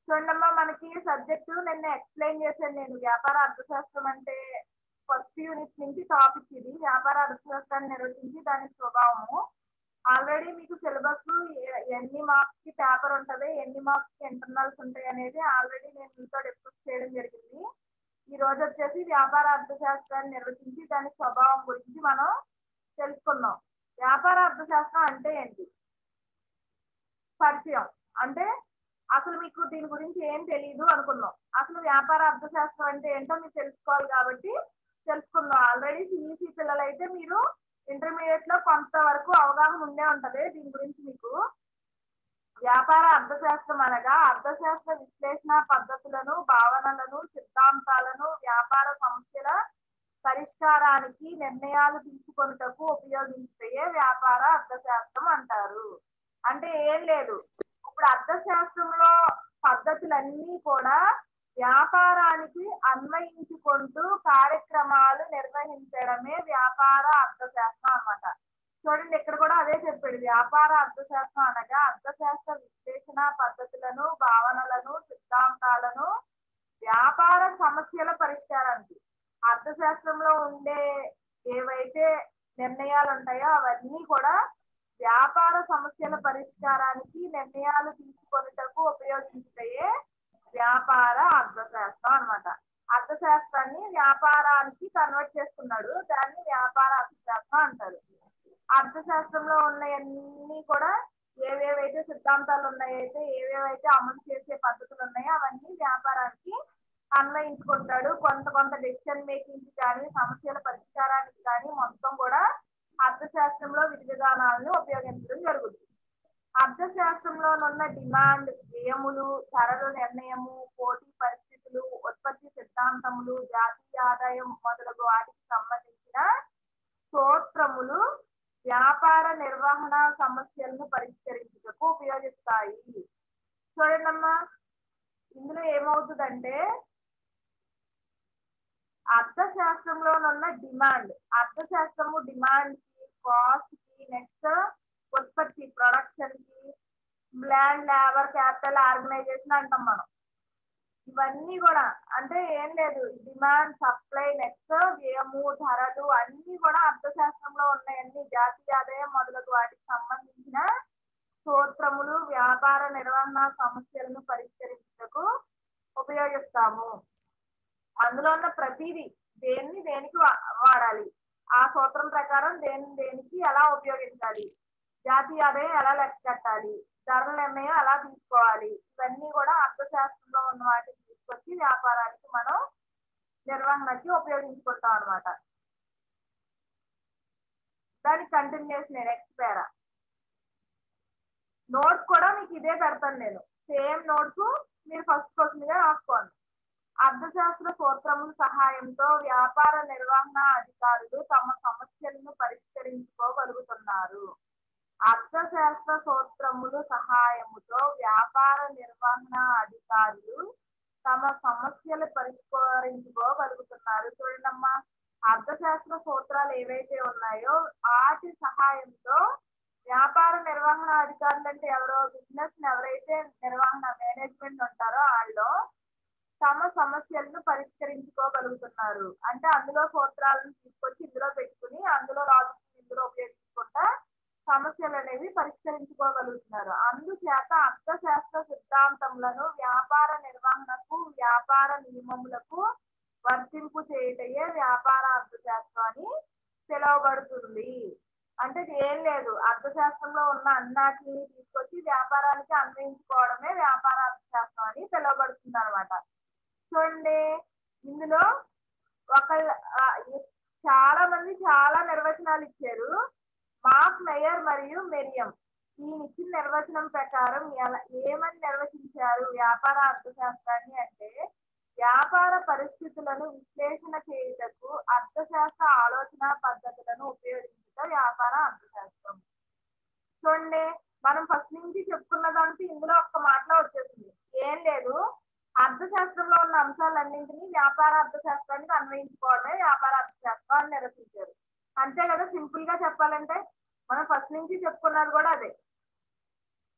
చూడమ్మా మనకి సబ్జెక్టు నిన్న ఎక్స్ప్లెయిన్ చేశాను నేను వ్యాపార అర్థశాస్త్రం అంటే ఫస్ట్ యూనిట్ నుంచి టాపిక్ ఇది వ్యాపార అర్థశాస్త్రాన్ని నిర్వచించి దాని స్వభావము ఆల్రెడీ మీకు సిలబస్ ఎన్ని మార్క్స్ కి పేపర్ ఉంటది ఎన్ని మార్క్స్ కి ఇంటర్నల్స్ ఉంటాయి అనేది ఆల్రెడీ నేను మీతో డిస్కస్ చేయడం జరిగింది ఈ రోజు వచ్చేసి వ్యాపార అర్థశాస్త్రాన్ని నిర్వచించి దాని స్వభావం గురించి మనం తెలుసుకుందాం వ్యాపార అర్థశాస్త్రం అంటే ఏంటి పరిచయం అంటే అసలు మీకు దీని గురించి ఏం తెలియదు అనుకున్నాం అసలు వ్యాపార అర్థశాస్త్రం అంటే ఏంటో మీరు తెలుసుకోవాలి కాబట్టి తెలుసుకుందాం ఆల్రెడీ సిఈసి పిల్లలు అయితే మీరు ఇంటర్మీడియట్ లో కొంతవరకు అవగాహన ఉండే ఉంటది దీని గురించి మీకు వ్యాపార అర్థశాస్త్రం అనగా అర్థశాస్త్ర విశ్లేషణ పద్ధతులను భావనలను సిద్ధాంతాలను వ్యాపార సమస్యల పరిష్కారానికి నిర్ణయాలు తీసుకొనుటకు ఉపయోగించే వ్యాపార అర్థశాస్త్రం అంటారు అంటే ఏం లేదు ఇప్పుడు అర్థశాస్త్రంలో పద్ధతులన్నీ కూడా వ్యాపారానికి అన్వయించుకుంటూ కార్యక్రమాలు నిర్వహించడమే వ్యాపార అర్థశాస్త్రం అన్నమాట చూడండి ఇక్కడ కూడా అదే చెప్పాడు వ్యాపార అర్థశాస్త్రం అనగా అర్థశాస్త్ర విశ్లేషణ పద్ధతులను భావనలను సిద్ధాంతాలను వ్యాపార సమస్యల పరిష్కారానికి అర్థశాస్త్రంలో ఉండే ఏవైతే నిర్ణయాలు ఉంటాయో అవన్నీ కూడా వ్యాపార సమస్యల పరిష్కారానికి నిర్ణయాలు తీసుకొనుటకు ఉపయోగించే వ్యాపార అర్థశాస్త్రం అన్నమాట అర్థశాస్త్రాన్ని వ్యాపారానికి కన్వర్ట్ చేస్తున్నాడు దాన్ని వ్యాపార అర్థశాస్త్రం అంటారు అర్థశాస్త్రంలో ఉన్నవన్నీ కూడా ఏవేవైతే సిద్ధాంతాలు ఉన్నాయైతే ఏవేవైతే అమలు చేసే పద్ధతులు ఉన్నాయో అవన్నీ వ్యాపారానికి అన్వయించుకుంటాడు కొంత కొంత డెసిషన్ మేకింగ్ కానీ సమస్యల పరిష్కారానికి కానీ మొత్తం కూడా అర్థశాస్త్రంలో విధి విధానాలను ఉపయోగించడం జరుగుతుంది అర్థశాస్త్రంలో ఉన్న డిమాండ్ వ్యయములు ధరల నిర్ణయము పోటీ పరిస్థితులు ఉత్పత్తి సిద్ధాంతములు జాతీయ ఆదాయం మొదలగు వాటికి సంబంధించిన సూత్రములు వ్యాపార నిర్వహణ సమస్యలను పరిష్కరించుటకు ఉపయోగిస్తాయి చూడండమ్మా ఇందులో ఏమవుతుందంటే అర్థశాస్త్రంలోనున్న డిమాండ్ అర్థశాస్త్రము డిమాండ్ కి కాస్ట్ కి నెక్స్ట్ ఉత్పత్తి ప్రొడక్షన్ కి ల్యాండ్ లేబర్ క్యాపిటల్ ఆర్గనైజేషన్ అంటాం మనం ఇవన్నీ కూడా అంటే ఏం లేదు డిమాండ్ సప్లై నెక్స్ట్ వ్యయము ధరలు అన్ని కూడా అర్థశాస్త్రంలో ఉన్నాయన్ని జాతీయ ఆదాయం మొదలగు వాటికి సంబంధించిన సూత్రములు వ్యాపార నిర్వహణ సమస్యలను పరిష్కరించుటకు ఉపయోగిస్తాము అందులో ఉన్న ప్రతిదీ దేన్ని దేనికి వాడాలి ఆ సూత్రం ప్రకారం దేని దేనికి ఎలా ఉపయోగించాలి జాతీయ ఆదాయం ఎలా లెక్క కట్టాలి ధరల నిర్ణయం ఎలా తీసుకోవాలి ఇవన్నీ కూడా అర్థశాస్త్రంలో ఉన్న వాటిని తీసుకొచ్చి వ్యాపారానికి మనం నిర్వహణకి ఉపయోగించుకుంటాం అనమాట దాని కంటిన్యూషన్ నెక్స్ట్ పేరా నోట్స్ కూడా మీకు ఇదే పెడతాను నేను సేమ్ నోట్స్ మీరు ఫస్ట్ క్వశ్చన్ గా రాసుకోండి అర్థశాస్త్ర సూత్రముల సహాయంతో వ్యాపార నిర్వహణ అధికారులు తమ సమస్యలను పరిష్కరించుకోగలుగుతున్నారు అర్థశాస్త్ర సూత్రములు సహాయముతో వ్యాపార నిర్వహణ అధికారులు తమ సమస్యలు పరిష్కరించుకోగలుగుతున్నారు చూడండమ్మా అర్థశాస్త్ర సూత్రాలు ఏవైతే ఉన్నాయో వాటి సహాయంతో వ్యాపార నిర్వహణ అధికారులు అంటే ఎవరో బిజినెస్ ఎవరైతే నిర్వహణ మేనేజ్మెంట్ ఉంటారో వాళ్ళు తమ సమస్యలను పరిష్కరించుకోగలుగుతున్నారు అంటే అందులో సూత్రాలను తీసుకొచ్చి ఇందులో పెట్టుకుని అందులో లాజిక్ ఇందులో ఉపయోగించుకుంటా సమస్యలు అనేవి పరిష్కరించుకోగలుగుతున్నారు అందుచేత అర్థశాస్త్ర సిద్ధాంతములను వ్యాపార నిర్వహణకు వ్యాపార నియమములకు వర్తింపు చేయటయే వ్యాపార అర్థశాస్త్రం అని పిలువబడుతుంది అంటే ఏం లేదు అర్థశాస్త్రంలో ఉన్న అన్నాటిని తీసుకొచ్చి వ్యాపారానికి అన్వయించుకోవడమే వ్యాపార అర్థశాస్త్రం అని పిలువబడుతుంది అనమాట చూడండి ఇందులో ఒక చాలా మంది చాలా నిర్వచనాలు ఇచ్చారు మార్క్ మేయర్ మరియు మెరియం ఈయన ఇచ్చిన నిర్వచనం ప్రకారం ఎలా ఏమని నిర్వచించారు వ్యాపార అర్థశాస్త్రాన్ని అంటే వ్యాపార పరిస్థితులను విశ్లేషణ చేయుటకు అర్థశాస్త్ర ఆలోచన పద్ధతులను ఉపయోగించుట వ్యాపార అర్థశాస్త్రం చూడండి మనం ఫస్ట్ నుంచి చెప్పుకున్న దాంతో ఇందులో ఒక్క మాటలో వచ్చేసింది ఏం లేదు అర్థశాస్త్రంలో ఉన్న అంశాలన్నింటినీ వ్యాపార అర్థశాస్త్రానికి అన్వయించుకోవడమే వ్యాపార అర్థశాస్త్రం అని నిర్వచించారు అంతే కదా సింపుల్ గా చెప్పాలంటే మనం ఫస్ట్ నుంచి చెప్పుకున్నది కూడా అదే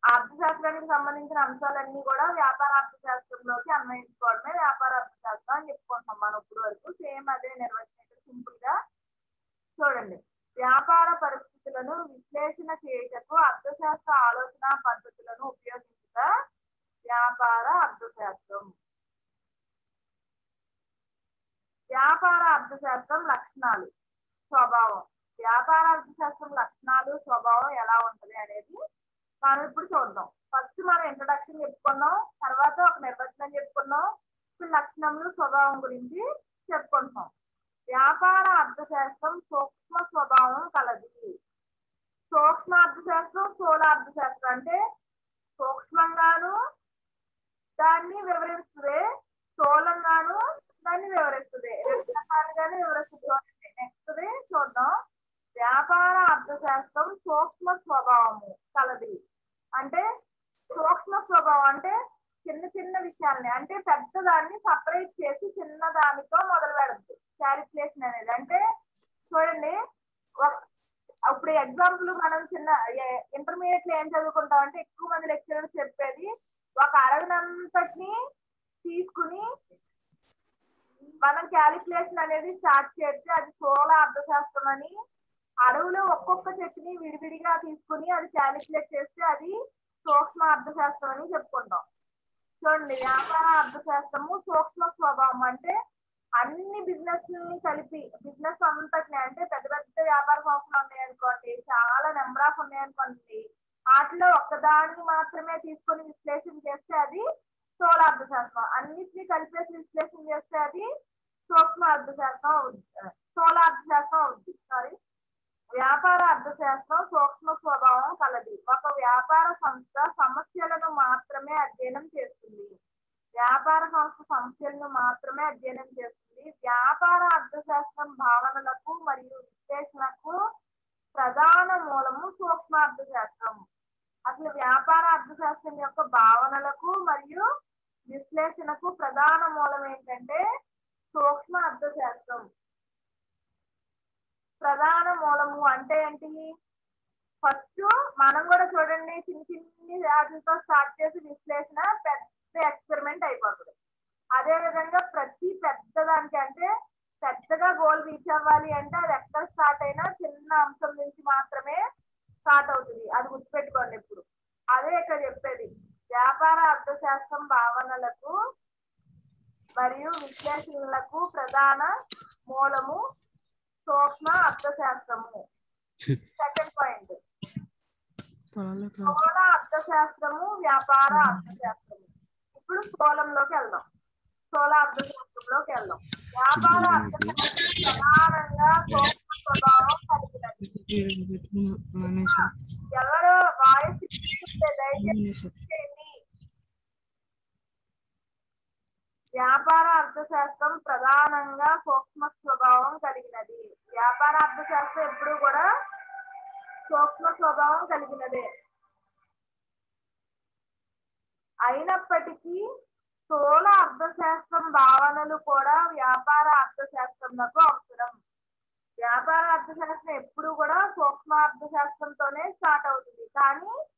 అర్థశాస్త్రానికి సంబంధించిన అంశాలన్నీ కూడా వ్యాపార అర్థశాస్త్రంలోకి అన్వయించుకోవడమే వ్యాపార అర్థశాస్త్రం అని చెప్పుకుంటాం మనం ఇప్పుడు వరకు సేమ్ అదే నిర్వచనం సింపుల్ గా చూడండి వ్యాపార పరిస్థితులను విశ్లేషణ చేయుటకు అర్థశాస్త్ర ఆలోచన పద్ధతులను ఉపయోగించుట వ్యాపార అర్థశాస్త్రం వ్యాపార అర్థశాస్త్రం లక్షణాలు స్వభావం వ్యాపార అర్థశాస్త్రం లక్షణాలు స్వభావం ఎలా ఉంటది అనేది మనం ఇప్పుడు చూద్దాం ఫస్ట్ మనం ఇంట్రడక్షన్ చెప్పుకున్నాం తర్వాత ఒక నిర్వచనం చెప్పుకున్నాం ఇప్పుడు లక్షణములు స్వభావం గురించి చెప్పుకుంటున్నాం వ్యాపార అర్థశాస్త్రం సూక్ష్మ స్వభావం కలది సూక్ష్మ అర్థశాస్త్రం స్థూల అర్థశాస్త్రం అంటే సూక్ష్మంగాను దాన్ని వివరిస్తుంది స్థూలంగాను దాన్ని వివరిస్తుంది రెండు రకాలుగానే వివరిస్తుంది నెక్స్ట్ చూద్దాం వ్యాపార అర్థశాస్త్రం సూక్ష్మ స్వభావము కలది అంటే సూక్ష్మ స్వభావం అంటే చిన్న చిన్న విషయాల్ని అంటే పెద్దదాన్ని సపరేట్ చేసి చిన్న దానితో మొదలు పెడద్దు క్యాలిక్యులేషన్ అనేది అంటే చూడండి ఒక- ఇప్పుడు ఎగ్జాంపుల్ మనం చిన్న ఇంటర్మీడియట్ లో ఏం చదువుకుంటాం అంటే ఎక్కువ మంది లెక్చరర్స్ చెప్పేది ఒక అడవినంతటిని తీసుకుని మనం క్యాలిక్యులేషన్ అనేది స్టార్ట్ చేస్తే అది స్థూల అర్థశాస్త్రం అని అడవులో ఒక్కొక్క చెట్టుని విడివిడిగా తీసుకుని అది క్యాలిక్యులేట్ చేస్తే అది సూక్ష్మ అర్థశాస్త్రం అని చెప్పుకుంటాం చూడండి వ్యాపార అర్థశాస్త్రము సూక్ష్మ స్వభావం అంటే అన్ని బిజినెస్ ని కలిపి బిజినెస్ అంతటిని అంటే పెద్ద పెద్ద వ్యాపార సంస్థలు ఉన్నాయనుకోండి చాలా నెంబర్ ఆఫ్ ఉన్నాయనుకోండి వాటిలో ఒక్కదాన్ని మాత్రమే తీసుకొని విశ్లేషణ చేస్తే అది స్థూల అర్థశాస్త్రం అన్నిటిని కలిపేసి విశ్లేషణ చేస్తే అది సూక్ష్మ అర్థశాస్త్రం అవుద్ది స్థూల అర్థశాస్త్రం అవుద్ది సారీ వ్యాపార అర్థశాస్త్రం సూక్ష్మ స్వభావం కలది ఒక వ్యాపార సంస్థ సమస్యలను మాత్రమే అధ్యయనం చేస్తుంది వ్యాపార సంస్థ సమస్యలను మాత్రమే అధ్యయనం చేస్తుంది వ్యాపార అర్థశాస్త్రం భావనలకు మరియు విశ్లేషణకు ప్రధాన మూలము సూక్ష్మ అర్థశాస్త్రం అసలు వ్యాపార అర్థశాస్త్రం యొక్క భావనలకు మరియు విశ్లేషణకు ప్రధాన మూలం ఏంటంటే సూక్ష్మ అర్థశాస్త్రం ప్రధాన మూలము అంటే ఏంటి ఫస్ట్ మనం కూడా చూడండి చిన్న చిన్ని వాటితో స్టార్ట్ చేసి విశ్లేషణ పెద్ద ఎక్స్పెరిమెంట్ అయిపోతుంది అదే విధంగా ప్రతి పెద్ద దానికి అంటే పెద్దగా గోల్ రీచ్ అవ్వాలి అంటే అది ఎక్కడ స్టార్ట్ అయినా చిన్న అంశం నుంచి మాత్రమే స్టార్ట్ అవుతుంది అది గుర్తుపెట్టుకోండి ఇప్పుడు అదే ఇక్కడ చెప్పేది వ్యాపార అర్థశాస్త్రం భావనలకు మరియు విశ్లేషణలకు ప్రధాన మూలము సూక్ష్మ అర్థశాస్త్రము సెకండ్ పాయింట్ స్థూల అర్థశాస్త్రము వ్యాపార అర్థశాస్త్రము ఇప్పుడు స్థూలంలోకి వెళ్దాం స్థూల అర్థశాస్త్రంలోకి వెళ్దాం వ్యాపార అర్థశాస్త్రం ప్రధానంగా సూక్ష్మ స్వభావం కలిగినది ఎవరు వాయిస్ ఇస్తుంటే దయచేసి చేయండి వ్యాపార అర్థశాస్త్రం ప్రధానంగా సూక్ష్మ స్వభావం కలిగినది వ్యాపార అర్థశాస్త్రం ఎప్పుడు కూడా సూక్ష్మ స్వభావం కలిగినదే అయినప్పటికీ స్థూల అర్థశాస్త్రం భావనలు కూడా వ్యాపార అర్థశాస్త్రంలకు అవసరం వ్యాపార అర్థశాస్త్రం ఎప్పుడు కూడా సూక్ష్మ అర్థశాస్త్రంతోనే స్టార్ట్ అవుతుంది కానీ